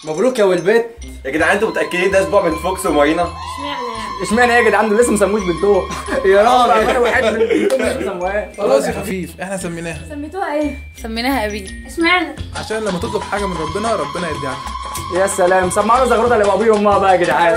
مبروك يا والبيت يا جدعان انتوا متاكدين ده اسبوع من فوكس ومارينا اشمعنى يعني اشمعنى ايه يا جدعان دول لسه ما سموش بنتهم يا راجل انا واحد من بنتهم مش مسموهاش خلاص يا خفيف احنا سميناها سميتوها ايه سميناها أبي اشمعنى عشان لما تطلب حاجه من ربنا ربنا يديها لك يا سلام سمعونا زغروطه اللي ابويا وامها بقى يا جدعان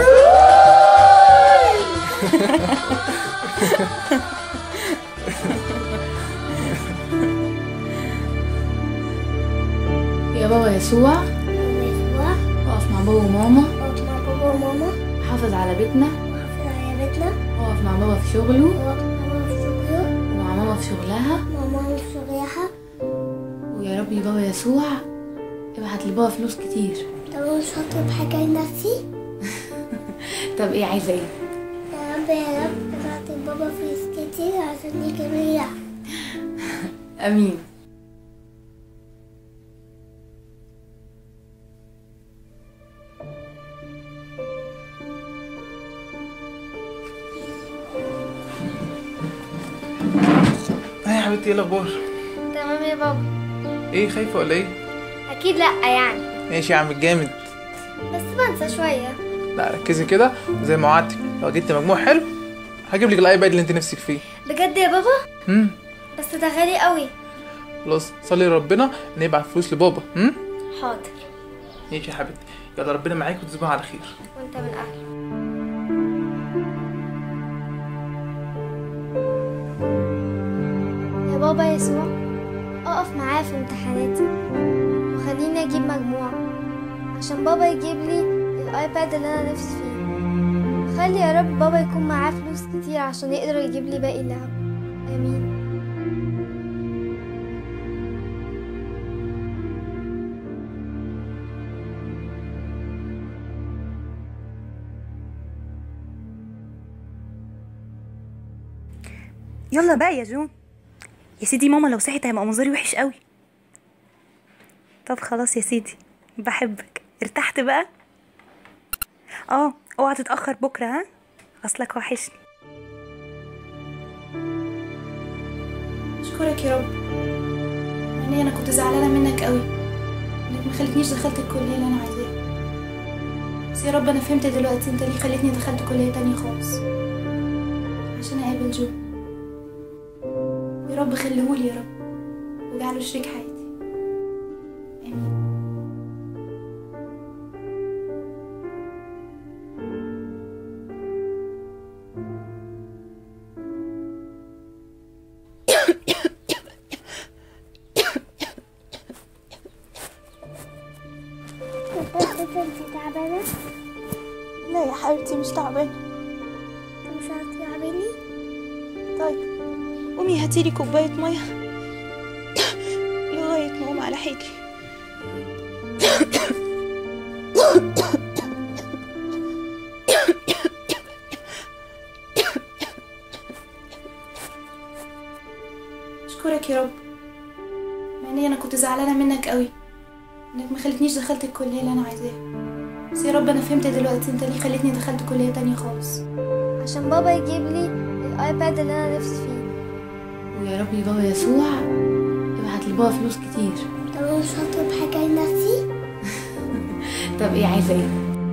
يا بابا يسوع الأسبوع اقف مع بابا وماما وقف مع بابا وماما حافظ على بيتنا وحافظ على بيتنا اقف مع بابا في شغله وقف مع ماما في شغله ومع ماما في شغلها مع ماما في شغلها ويا رب يا بابا يسوع ابعت لبابا فلوس كتير طب أنا مش هطلب حاجة لنفسي طب ايه عايزة ايه؟ يا رب يا رب ابعت لبابا فلوس كتير عشان يجيب لي لعب امين ها يا حبيبتي ايه الاخبار تمام يا بابا ايه خايفه ولا ايه أكيد لأ يعني ماشي يا عم الجامد بس بنسى شوية لا ركزي كده وزي ما وعدتك لو جبت مجموع حلو هجيب لك الايباد اللي انت نفسك فيه بجد يا بابا امم بس ده غالي قوي خلاص صلي لربنا ان يبعت فلوس لبابا امم حاضر ماشي يا حبيبتي يلا ربنا معاك وتصبحوا على خير وانت من أهلي يا بابا يسوع اقف معايا في امتحاناتي وخليني اجيب مجموع عشان بابا يجيب لي الايباد اللي انا نفسي فيه وخلي يا رب بابا يكون معاه فلوس كتير عشان يقدر يجيب لي باقي اللعب امين يلا بقى يا جون يا سيدي ماما لو صحيت هيبقى منظري وحش قوي طب خلاص يا سيدي بحبك ارتحت بقى اه اوعى تتاخر بكره ها اصلك وحشني اشكرك يا رب يعني انا كنت زعلانه منك قوي انك ما خلتنيش دخلت الكليه اللي انا عايزاها بس يا رب انا فهمت دلوقتي انت ليه خلتني دخلت كليه تانية خالص عشان اقابل جو يا رب خليهولي يا رب واجعله شريك حياتي امين انت تعبانة؟ لا يا حبيبتي مش تعبانه انت مش هتعباني؟ طيب قومي هاتيلي كوبايه ميه لغايه ما اقوم على حيلي اشكرك يا رب يعني انا كنت زعلانه منك قوي انك ما خلتنيش دخلت الكليه اللي انا عايزاها بس يا رب انا فهمت دلوقتي انت ليه خلتني دخلت كليه تانية خالص عشان بابا يجيب لي الايباد اللي انا نفسي فيه ويا رب يا بابا يسوع ابعت لبابا فلوس كتير طب أنا مش هطلب حاجة لنفسي طب ايه عايزة ايه؟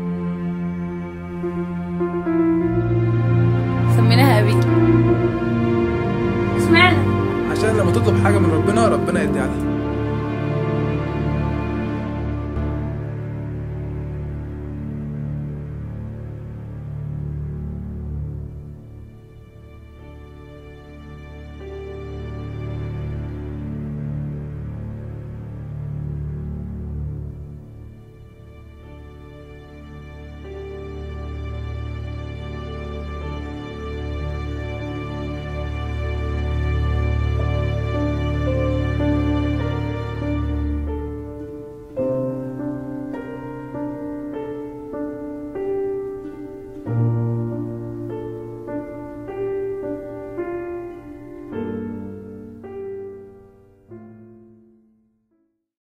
سميناها أبي اشمعنى عشان لما تطلب حاجه من ربنا ربنا يديها لك